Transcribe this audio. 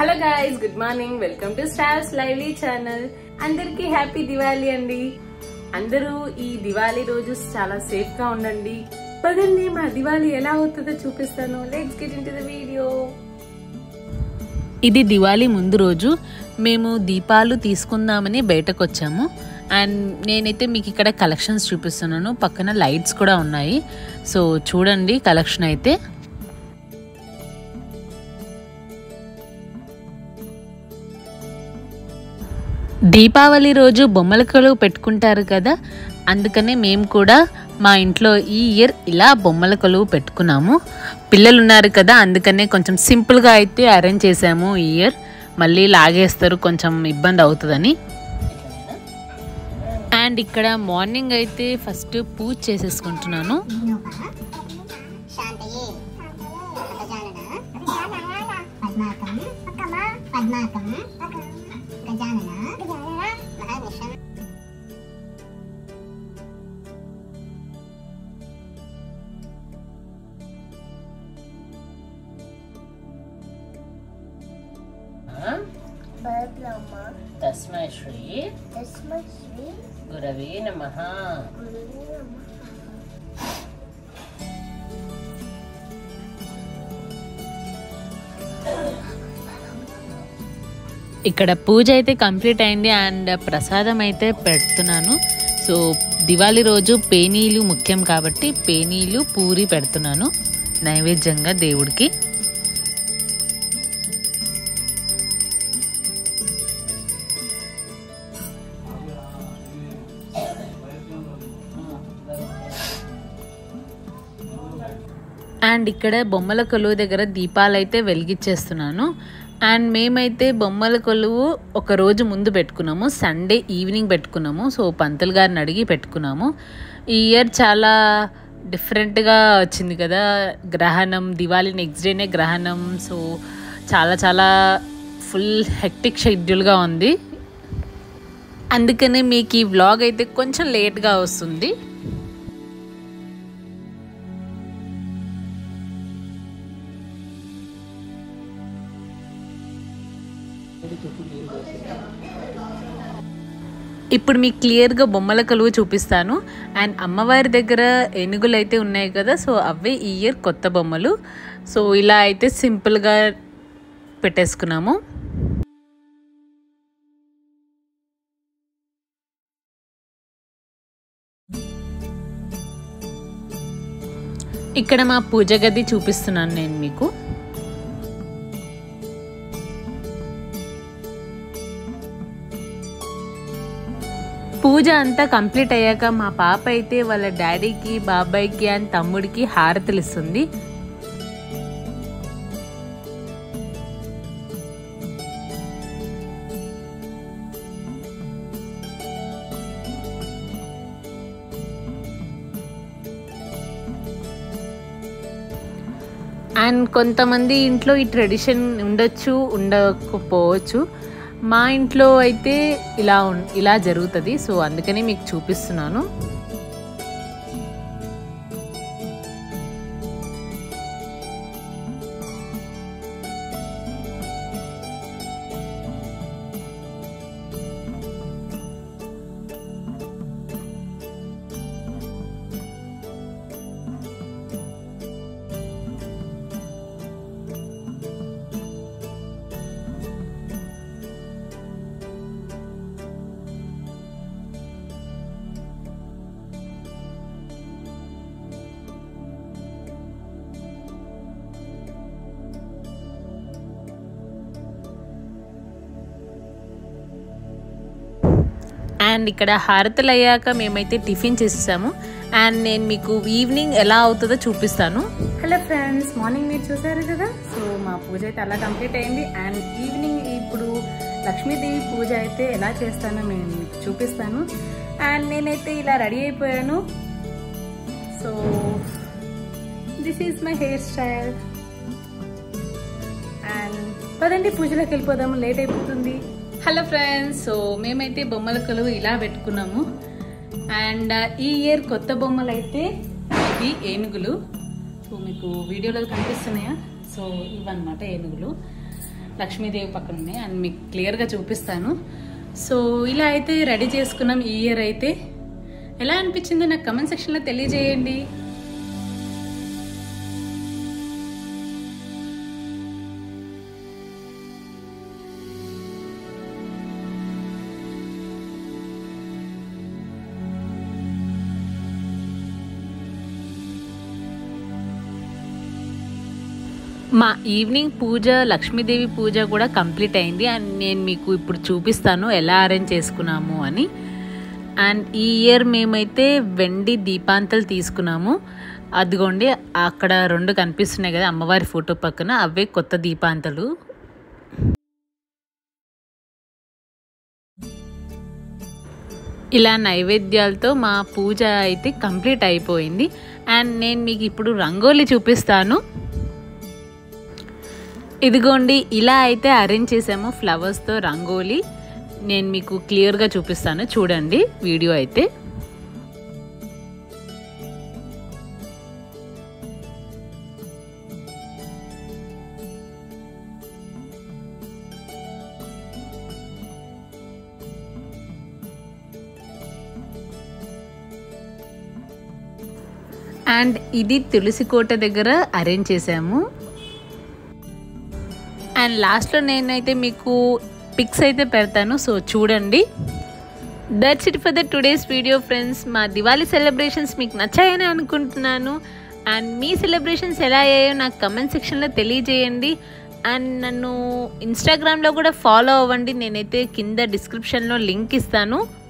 hello guys good morning welcome to Stars Lively channel అందరికీ happy Diwali అండి అందరూ ఈ దివాళీ రోజు చాలా సేఫ్ గా ఉండండి పదండి మా దివాళీ ఎలా అవుతుందో చూపిస్తాను let's get into the video ఇది దివాళీ ముందు రోజు మేము దీపాలు తీసుకుందామని బయటకు వచ్చాము అండ్ నేనైతే మీకు ఇక్కడ కలెక్షన్స్ చూపిస్తున్నాను పక్కన లైట్స్ కూడా ఉన్నాయి సో చూడండి కలెక్షన్ అయితే దీపావళి రోజు బొమ్మల కొలువు పెట్టుకుంటారు కదా అందుకనే మేము కూడా మా ఇంట్లో ఈ ఇయర్ ఇలా బొమ్మల కొలువు పెట్టుకున్నాము పిల్లలు ఉన్నారు కదా అందుకనే కొంచెం సింపుల్గా అయితే అరేంజ్ చేసాము ఈ ఇయర్ మళ్ళీ లాగేస్తారు కొంచెం ఇబ్బంది అవుతుందని అండ్ ఇక్కడ మార్నింగ్ అయితే ఫస్ట్ పూజ చేసేసుకుంటున్నాను శాంతయే గజానన పద్మాకం పద్మాకం గజానన మహానిషం తస్మై శ్రీ తస్మై శ్రీ గురవే నమ ఇక్కడ పూజ అయితే కంప్లీట్ అయింది అండ్ ప్రసాదం అయితే పెడుతున్నాను సో దివాళీ రోజు పేనీలు ముఖ్యం కాబట్టి పేనీలు పూరి పెడుతున్నాను నైవేద్యంగా దేవుడికి అండ్ ఇక్కడ బొమ్మల కొలువు దగ్గర దీపాలు అయితే వెలిగించేస్తున్నాను అండ్ మేమైతే బొమ్మల కొలువు ఒక రోజు ముందు పెట్టుకున్నాము సండే ఈవినింగ్ పెట్టుకున్నాము సో పంతులు గారిని అడిగి పెట్టుకున్నాము ఈ ఇయర్ చాలా డిఫరెంట్గా వచ్చింది కదా గ్రహణం దివాళీ నెక్స్ట్ డేనే గ్రహణం సో చాలా చాలా ఫుల్ హెక్టిక్ షెడ్యూల్గా ఉంది అందుకనే మీకు ఈ వ్లాగ్ అయితే కొంచెం లేట్గా వస్తుంది ఇప్పుడు మీకు క్లియర్గా బొమ్మల కలువ చూపిస్తాను అండ్ అమ్మవారి దగ్గర ఏనుగులు అయితే ఉన్నాయి కదా సో అవే ఈ ఇయర్ కొత్త బొమ్మలు సో ఇలా అయితే సింపుల్గా పెట్టేసుకున్నాము ఇక్కడ మా పూజ గది చూపిస్తున్నాను నేను మీకు పూజ అంతా కంప్లీట్ అయ్యాక మా పాప అయితే వాళ్ళ డాడీకి బాబాయ్కి అండ్ తమ్ముడికి హారతులు ఇస్తుంది అండ్ కొంతమంది ఇంట్లో ఈ ట్రెడిషన్ ఉండొచ్చు ఉండకపోవచ్చు మా ఇంట్లో అయితే ఇలా ఉన్- ఇలా జరుగుతుంది సో అందుకని మీకు చూపిస్తున్నాను అండ్ ఇక్కడ హారతలు అయ్యాక మేమైతే టిఫిన్ చేసేసాము అండ్ నేను మీకు ఈవినింగ్ ఎలా అవుతుందో చూపిస్తాను హలో ఫ్రెండ్స్ మార్నింగ్ మీరు చూసారు కదా సో మా పూజ అయితే అలా కంప్లీట్ అయింది అండ్ ఈవినింగ్ ఇప్పుడు లక్ష్మీదేవి పూజ అయితే ఎలా చేస్తానో నేను మీకు చూపిస్తాను అండ్ నేనైతే ఇలా రెడీ అయిపోయాను so this is my hairstyle and పదండి పూజలోకి వెళ్ళిపోదాము లేట్ అయిపోతుంది హలో ఫ్రెండ్స్ సో మేమైతే బొమ్మల కొలువు ఇలా పెట్టుకున్నాము అండ్ ఈ ఇయర్ కొత్త బొమ్మలు అయితే ఇవి ఏనుగులు సో మీకు వీడియోలో కనిపిస్తున్నాయా సో ఇవన్నమాట ఏనుగులు లక్ష్మీదేవి పక్కన ఉన్నాయి అండ్ మీకు క్లియర్గా చూపిస్తాను సో ఇలా అయితే రెడీ చేసుకున్నాం ఈ ఇయర్ అయితే ఎలా అనిపించిందో నాకు కమెంట్ సెక్షన్లో తెలియజేయండి మా ఈవినింగ్ పూజ లక్ష్మీదేవి పూజ కూడా కంప్లీట్ అయింది అండ్ నేను మీకు ఇప్పుడు చూపిస్తాను ఎలా అరేంజ్ చేసుకున్నాము అని అండ్ ఈ ఇయర్ మేమైతే వెండి దీపాంతలు తీసుకున్నాము అదిగోండి అక్కడ రెండు కనిపిస్తున్నాయి కదా అమ్మవారి ఫోటో పక్కన అవే కొత్త దీపాంతలు ఇలా నైవేద్యాలతో మా పూజ అయితే కంప్లీట్ అయిపోయింది అండ్ నేను మీకు ఇప్పుడు రంగోలీ చూపిస్తాను ఇదిగోండి ఇలా అయితే అరేంజ్ చేసాము ఫ్లవర్స్తో రంగోలీ నేను మీకు క్లియర్గా చూపిస్తాను చూడండి వీడియో అయితే అండ్ ఇది తులసి కోట దగ్గర అరేంజ్ చేసాము అండ్ లాస్ట్లో నేనైతే మీకు పిక్స్ అయితే పెడతాను సో చూడండి that's it for the today's video friends మా దివాళీ సెలబ్రేషన్స్ మీకు నచ్చాయని అనుకుంటున్నాను అండ్ మీ సెలబ్రేషన్స్ ఎలా అయ్యాయో నాకు కమెంట్ సెక్షన్లో తెలియజేయండి అండ్ నన్ను ఇన్స్టాగ్రామ్లో కూడా ఫాలో అవ్వండి నేనైతే కింద డిస్క్రిప్షన్లో లింక్ ఇస్తాను